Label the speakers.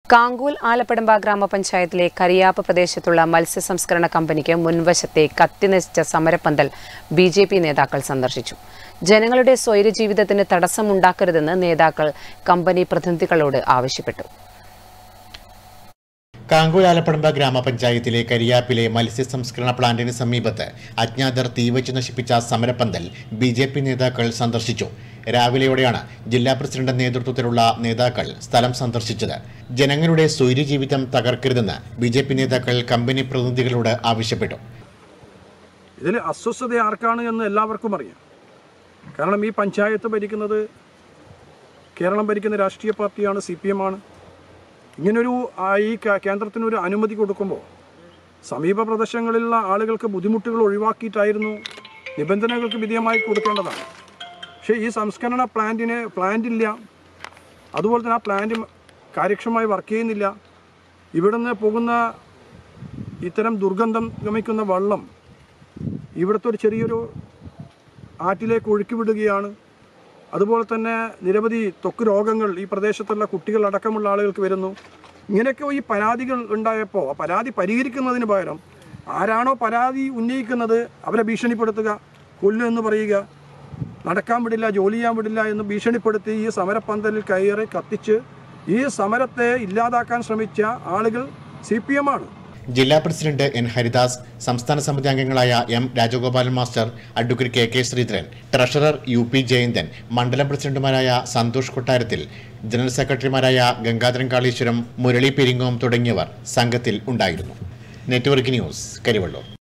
Speaker 1: കാങ്കൂൽ ആലപ്പടമ്പ ഗ്രാമപഞ്ചായത്തിലെ കരിയാപ്പ് പ്രദേശത്തുള്ള മത്സ്യ സംസ്കരണ കമ്പനിക്ക് മുൻവശത്തെ കത്തിനശിച്ച സമരപ്പന്തൽ ബി ജെ പി നേതാക്കൾ സന്ദർശിച്ചു ജനങ്ങളുടെ സ്വൈരജീവിതത്തിന് തടസ്സമുണ്ടാക്കരുതെന്ന് നേതാക്കൾ കമ്പനി പ്രതിനിധികളോട് ആവശ്യപ്പെട്ടു
Speaker 2: കാങ്കോൽ ആലപ്പടമ്പ ഗ്രാമപഞ്ചായത്തിലെ കരിയാപ്പിലെ മത്സ്യ സംസ്കരണ പ്ലാന്റിന് സമീപത്ത് അജ്ഞാതർ തീവച്ച് നശിപ്പിച്ച സമരപ്പന്തൽ ബി ജെ പി നേതാക്കൾ സന്ദർശിച്ചു രാവിലെയോടെയാണ് ജില്ലാ പ്രസിഡന്റ് നേതൃത്വത്തിലുള്ള നേതാക്കൾ സ്ഥലം സന്ദർശിച്ചത് ജനങ്ങളുടെ സ്വൈര്യജീവിതം തകർക്കരുതെന്ന് ബി ജെ പി നേതാക്കൾ കമ്പനി പ്രതിനിധികളോട് ആവശ്യപ്പെട്ടു
Speaker 3: ഇതിൽ അസ്വസ്ഥത ആർക്കാണ് എന്ന് എല്ലാവർക്കും അറിയാം കാരണം ഈ പഞ്ചായത്ത് ഭരിക്കുന്നത് കേരളം ഭരിക്കുന്ന രാഷ്ട്രീയ പാർട്ടിയാണ് സി പി എം ആണ് ഇങ്ങനൊരു ആ, ഈ കേ- കേന്ദ്രത്തിനൊരു അനുമതി കൊടുക്കുമ്പോൾ സമീപ പ്രദേശങ്ങളിലുള്ള ആളുകൾക്ക് ബുദ്ധിമുട്ടുകൾ ഒഴിവാക്കിയിട്ടായിരുന്നു നിബന്ധനകൾക്ക് വിധേയമായി കൊടുക്കേണ്ടതാണ് പക്ഷേ ഈ സംസ്കരണ പ്ലാന്റിന് പ്ലാന്റ് ഇല്ല അതുപോലെ തന്നെ ആ പ്ലാന്റ് കാര്യക്ഷമമായി വർക്ക് ചെയ്യുന്നില്ല ഇവിടുന്ന് പോകുന്ന ഇത്തരം ദുർഗന്ധം ഗമിക്കുന്ന വെള്ളം ഇവിടുത്തെ ഒരു ചെറിയൊരു ആറ്റിലേക്ക് ഒഴുക്കി വിടുകയാണ് അതുപോലെ തന്നെ നിരവധി ത്വക്ക് രോഗങ്ങൾ ഈ പ്രദേശത്തുള്ള കുട്ടികൾ അടക്കമുള്ള ആളുകൾക്ക് വരുന്നു ഇങ്ങനെയൊക്കെ ഈ പരാതികൾ ഉണ്ടായപ്പോൾ ആ പരാതി പരിഹരിക്കുന്നതിന് പകരം ആരാണോ പരാതി ഉന്നയിക്കുന്നത് അവരെ ഭീഷണിപ്പെടുത്തുക കൊല്ലു എന്ന് പറയുക നടക്കാൻ വിടില്ല ജോലി ചെയ്യാൻ വിടില്ല എന്ന് ഭീഷണിപ്പെടുത്തി ഈ സമരപ്പന്തലിൽ കയറി കത്തിച്ച് ഈ സമരത്തെ ഇല്ലാതാക്കാൻ ശ്രമിച്ച ആളുകൾ സി പി എം ആണ്
Speaker 2: ജില്ലാ പ്രസിഡന്റ് എൻ ഹരിദാസ് സംസ്ഥാന സമിതി അംഗങ്ങളായ M Rajagopalan master advocate K K Sreedharan treasurer U P Jayanthan മണ്ഡലം പ്രസിഡന്റുമാരായ സന്തോഷ് കൊട്ടാരത്തിൽ ജനറൽ സെക്രട്ടറിമാരായ ഗംഗാധരൻ കാളീശ്വരം മുരളി പെരിങ്ങോം തുടങ്ങിയവർ സംഘത്തിൽ ഉണ്ടായിരുന്നു നെറ്റ്വർക്ക് ന്യൂസ് കരിവള്ളൂർ